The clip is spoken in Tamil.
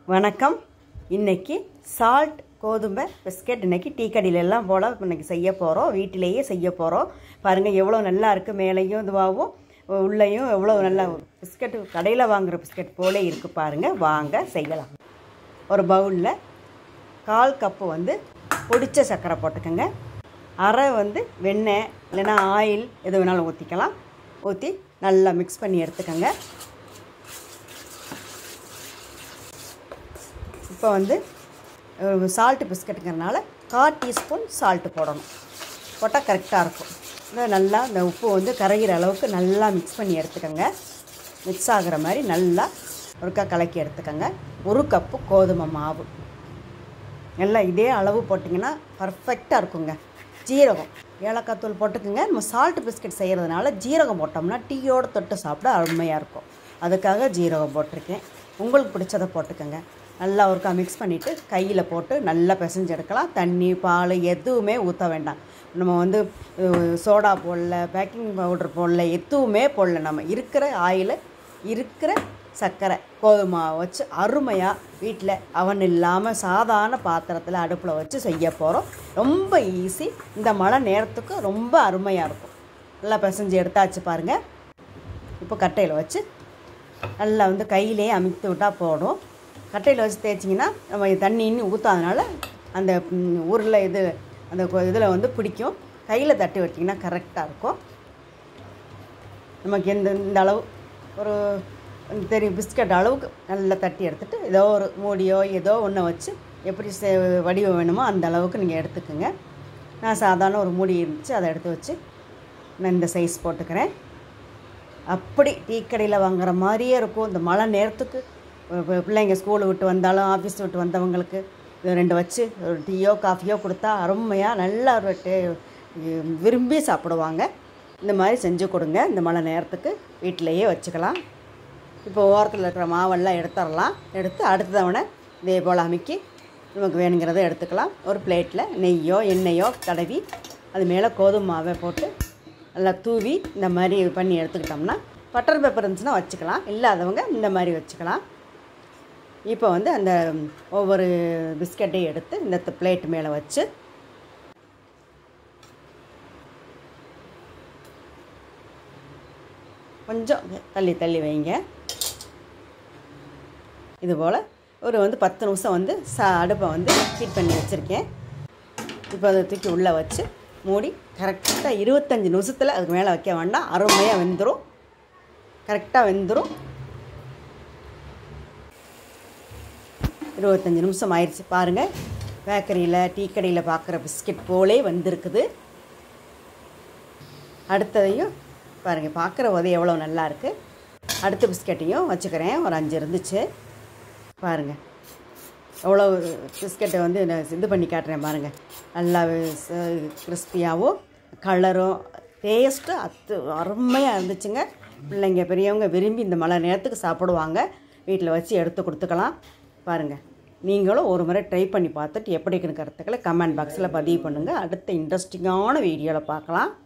வணக்கம் இன்னைக்கு சால்ட் கோதுமை பிஸ்கட் இன்னைக்கு டீ கடையில எல்லாம் போல் இன்னைக்கு செய்ய போகிறோம் வீட்டிலேயே செய்ய போகிறோம் பாருங்கள் எவ்வளோ நல்லா இருக்குது மேலேயும் இதுவாகவும் உள்ளேயும் எவ்வளோ நல்லா பிஸ்கட் கடையில் வாங்குகிற பிஸ்கட் போலே இருக்குது பாருங்கள் வாங்க செய்யலாம் ஒரு பவுலில் கால் கப்பு வந்து பொடிச்ச சர்க்கரை போட்டுக்கோங்க அரை வந்து வெண்ணெய் இல்லைன்னா ஆயில் எது வேணாலும் ஊற்றிக்கலாம் ஊற்றி நல்லா மிக்ஸ் பண்ணி எடுத்துக்கோங்க இப்போ வந்து சால்ட்டு பிஸ்கட்டுங்கிறனால கால் டீஸ்பூன் சால்ட்டு போடணும் போட்டால் கரெக்டாக இருக்கும் இதை நல்லா இந்த உப்பு வந்து கரைகிற அளவுக்கு நல்லா மிக்ஸ் பண்ணி எடுத்துக்கோங்க மிக்ஸ் ஆகிற மாதிரி நல்லா ஒருக்கா கலக்கி எடுத்துக்கோங்க ஒரு கப்பு கோதுமை மாவு நல்லா இதே அளவு போட்டிங்கன்னா பர்ஃபெக்டாக இருக்குங்க ஜீரகம் ஏலக்காய் தூள் போட்டுக்குங்க நம்ம சால்ட் பிஸ்கட் செய்கிறதுனால ஜீரகம் போட்டோம்னா டீயோடு தொட்டு சாப்பிட அருமையாக இருக்கும் அதுக்காக ஜீரகம் போட்டிருக்கேன் உங்களுக்கு பிடிச்சதை போட்டுக்கோங்க நல்லா ஒருக்கா மிக்ஸ் பண்ணிவிட்டு கையில் போட்டு நல்லா பிசைஞ்சு எடுக்கலாம் தண்ணி பால் எதுவுமே ஊற்ற வேண்டாம் நம்ம வந்து அஹ், சோடா போடல பேக்கிங் பவுடர் போடல எதுவுமே போடல நம்ம இருக்கிற ஆயில் இருக்கிற சர்க்கரை கோதுமை வச்சு அருமையாக வீட்டில் அவன் இல்லாமல் சாதாரண பாத்திரத்தில் அடுப்பில் வச்சு செய்ய போகிறோம் ரொம்ப ஈஸி இந்த மழை நேரத்துக்கு ரொம்ப அருமையாக இருக்கும் நல்லா பிசைஞ்சு எடுத்தாச்சு பாருங்கள் இப்போ கட்டையில் வச்சு நல்லா வந்து கையிலே அமுக்கி விட்டால் போடும் கட்டையில் வச்சு தேய்ச்சிங்கன்னா நம்ம தண்ணி இன்னும் ஊற்றாதனால அந்த ம், உருளை இது அந்த இதில் வந்து பிடிக்கும் கையில் தட்டி வச்சிங்கன்னா கரெக்டாக இருக்கும் நமக்கு எந்த இந்த அளவு ஒரு தெரியும் பிஸ்கட் அளவுக்கு நல்லா தட்டி எடுத்துகிட்டு ஏதோ ஒரு மூடியோ ஏதோ ஒன்றை வச்சு எப்படி செ வடிவம் வேணுமோ அந்த அளவுக்கு நீங்கள் எடுத்துக்கோங்க நான் சாதாரண ஒரு மூடி இருந்துச்சு அதை எடுத்து வச்சு நான் இந்த சைஸ் போட்டுக்கிறேன் அப்படி டீ கடையில் வாங்குற மாதிரியே இருக்கும் இந்த மழை நேரத்துக்கு பி- பி- பிள்ளைங்க ஸ்கூலு விட்டு வந்தாலும் ஆஃபீஸ் விட்டு வந்தவங்களுக்கு இது ரெண்டு வச்சு ஒரு டீயோ காஃபியோ கொடுத்தா அருமையாக நல்லா ஒரு டே விரும்பி சாப்பிடுவாங்க இந்த மாதிரி செஞ்சு கொடுங்க இந்த மழை நேரத்துக்கு வீட்டிலையே வச்சுக்கலாம் இப்போ ஓரத்தில் இருக்கிற மாவெல்லாம் எடுத்துடலாம் எடுத்து அடுத்த தவணை இதே போல் அமுக்கி நமக்கு வேணுங்கிறத எடுத்துக்கலாம் ஒரு பிளேட்டில் நெய்யோ எண்ணெயோ தடவி அது மேலே கோதுமை மாவை போட்டு நல்லா தூவி இந்த மாதிரி பண்ணி எடுத்துக்கிட்டோம்னா பட்டர் பேப்பர் இருந்துச்சுன்னா வச்சுக்கலாம் இல்லாதவங்க இந்த மாதிரி வச்சுக்கலாம் இப்போ வந்து அந்த ஒவ்வொரு பிஸ்கட்டையும் எடுத்து இந்த பிளேட் மேலே வச்சு கொஞ்சம் தள்ளி தள்ளி வைங்க இதுபோல் ஒரு வந்து பத்து நிமிஷம் வந்து சா அடுப்பை வந்து ஹீட் பண்ணி வச்சுருக்கேன் இப்போ அதை தூக்கி உள்ளே வச்சு மூடி கரெக்டாக இருபத்தஞ்சி நிமிஷத்தில் அதுக்கு மேலே வைக்க வேண்டாம் அருமையாக வெந்துடும் கரெக்டாக வெந்துடும் இருபத்தஞ்சி நிமிஷம் ஆயிடுச்சு பாருங்கள் பேக்கரியில் டீ கடையில் பார்க்குற பிஸ்கட் போலே வந்திருக்குது அடுத்ததையும் பாருங்கள் பார்க்குற போது எவ்வளோ நல்லா இருக்குது அடுத்த பிஸ்கட்டையும் வச்சுக்கிறேன் ஒரு அஞ்சு இருந்துச்சு பாருங்கள் எவ்வளோ பிஸ்கட்டை வந்து நான் இது பண்ணி காட்டுறேன் பாருங்கள் நல்லா கிறிஸ்பியாகவும் கலரும் டேஸ்ட்டு அத்து அருமையாக இருந்துச்சுங்க பிள்ளைங்க பெரியவங்க விரும்பி இந்த மழை நேரத்துக்கு சாப்பிடுவாங்க வீட்டில் வச்சு எடுத்து கொடுத்துக்கலாம் பாருங்கள் நீங்களும் ஒரு முறை ட்ரை பண்ணி பார்த்துட்டு எப்படி இருக்குன்னு கருத்துக்களை கமெண்ட் பாக்ஸில் பதிவு பண்ணுங்கள் அடுத்த இன்ட்ரெஸ்டிங்கான வீடியோவில் பார்க்கலாம்